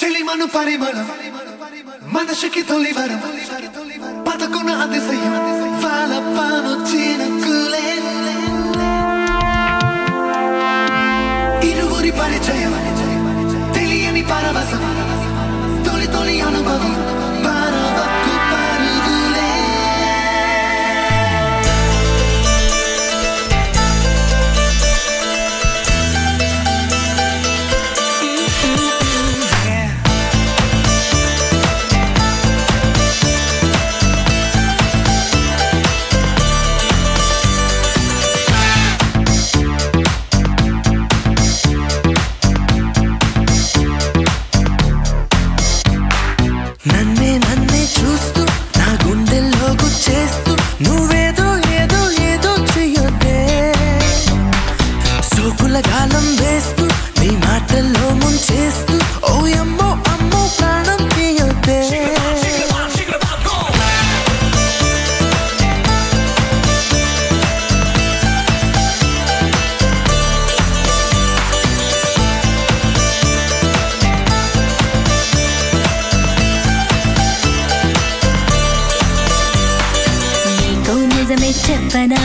చెలిమను పరిమళం మనసుకి తొలివరం పదకొన్న అతిశయం వాళ్ళపాను చినుకులే ఇరువురి పరిచయం తెలియని పరవశం తొలి తొలి అనుభవం పరవకు పరుగులే నన్నే నన్నే చూస్తూ నా గుండెల్లో గుచ్చేస్తూ నువ్వేదో ఏదో ఏదో చెయ్యొద్దే సోకుల గాలం వేస్తూ నీ మాటల్లో ముంచేస్తూ ఓ అమ్మో అమ్మో ప్రాణం తీయొద్దే నీకో నిజమే చెప్పనా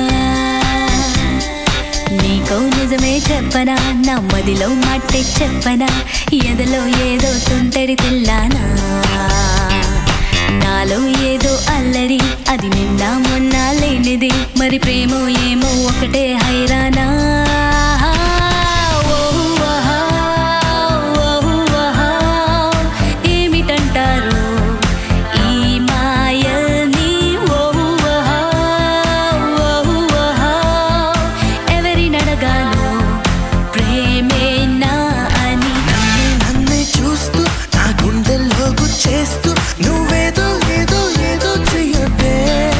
నీకో నిజమే చెప్పనా నా మదిలో మాటే చెప్పనా ఎదలో ఏదో తుంటరి తెల్లానా నాలో ఏదో అల్లరి అది నిన్న మొన్న లేనిది మరి ప్రేమో ఏమో ఒకటే హైరానా ఓ ఆహా, ఓ ఆహా, ఏమిటంటారు ఈ మాయని ఓ ఆహా, ఓ ఆహా, ఎవరినడగాలో ప్రేమేనా అని నన్నే నన్నే చూస్తూ నా గుండెల్లో గుచ్చేస్తూ నువ్వేదో ఏదో ఏదో చెయ్యొద్దే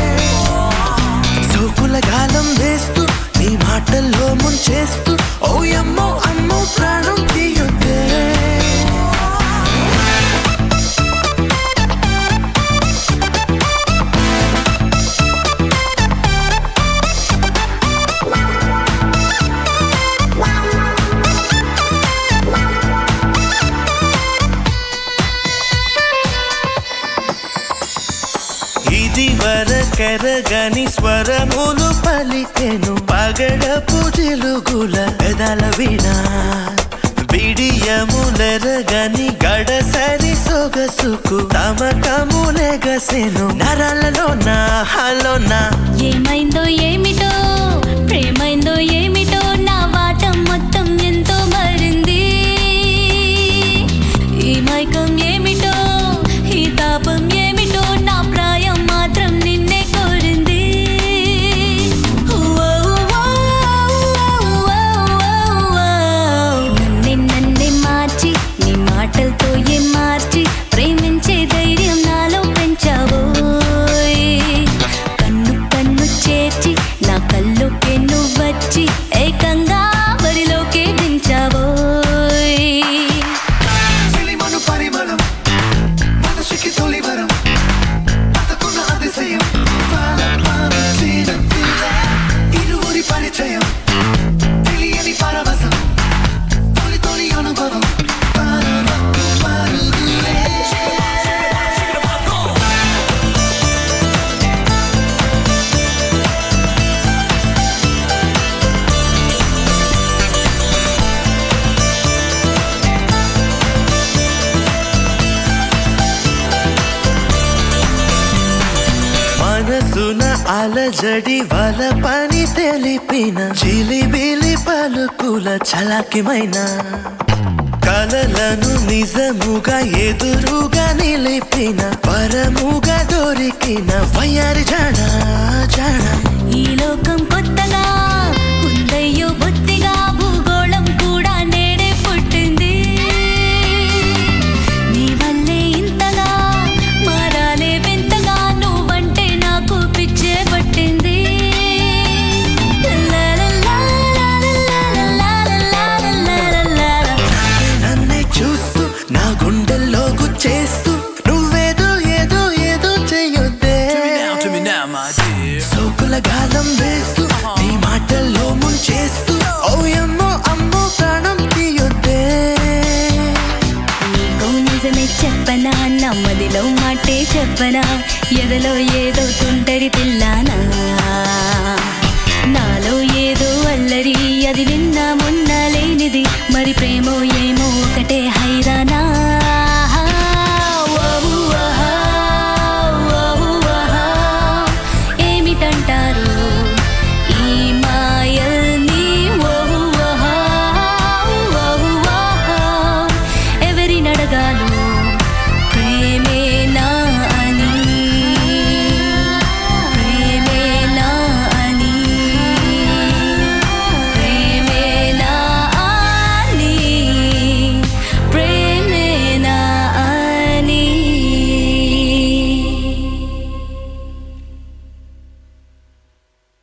సోకుల గాలం వేస్తూ నీ మాటల్లో ముంచేస్తూ ఓ అమ్మో అమ్మో ప్రాణం తీయొద్దే ఇది వరకెరగని స్వరములు పలికెను పగడపు జిలుగుల పెదల వినా బిడియములెరగని గడసరి సొగసుకు తమకములెగసెను నరాలలో నా హలోనా ఏమైందో ఏమిటో ప్రేమైందో ఏమిటో నా వాటం మొత్తం ఎంతో మారింది ఈ మైకం ఏమిటో ఈ తాపం ఏమిటో నా ప్రాయం మాత్రం నిన్నే కోరింది నన్నే నన్నే మార్చి నీ మాటలతో ఏం మార్చి ప్రేమించే ధైర్యం నాలో పెంచావోయ్ కన్ను కన్ను చేర్చి నా కల్లోకే నువ్వు వచ్చి ఏకంగా బరిలోకే దించావోయ్ చెలిమను పరిమళం మనసుకి తొలివరం పదకొన్న అతిశయం వాళ్ళపాను చినుకులే ఇరువురి పరిచయం తెలియని పరవశం తొలి తొలి అనుభవం పరవకు పరుగులే మనసున అలజడి వల పని తెలిపిన చిలిబిలి పలుకుల చలాకిమైన కలలను నిజముగా ఎదురుగా నిలిపిన పరముగా దొరికిన వయ్యారి జాడ జాడ ఈ లోకం కొత్తగా ఉందయ్యో బొత్తిగా భూగోళం కూడా నేడే పుట్టింది నీ వల్లే ఇంతగా మారాలే వింతగా నువ్వంటే నాకు పిచ్చే పట్టింది నన్నే చూస్తూ నా గుండెల్లో గుచ్చేస్తూ నువ్వేదో ఏదో ఏదో చెయ్యొద్దే Turn me now, turn me now, my dear. సోకుల గాలం వేస్తూ చెప్పనా నమ్మదిలో మాటే చెప్పనా ఎదలో ఏదో తుంటరి తిల్లానా నాలో ఏదో అల్లరి అది నిన్న మొన్న లేనిది మరి ప్రేమో ఏమో ఒకటే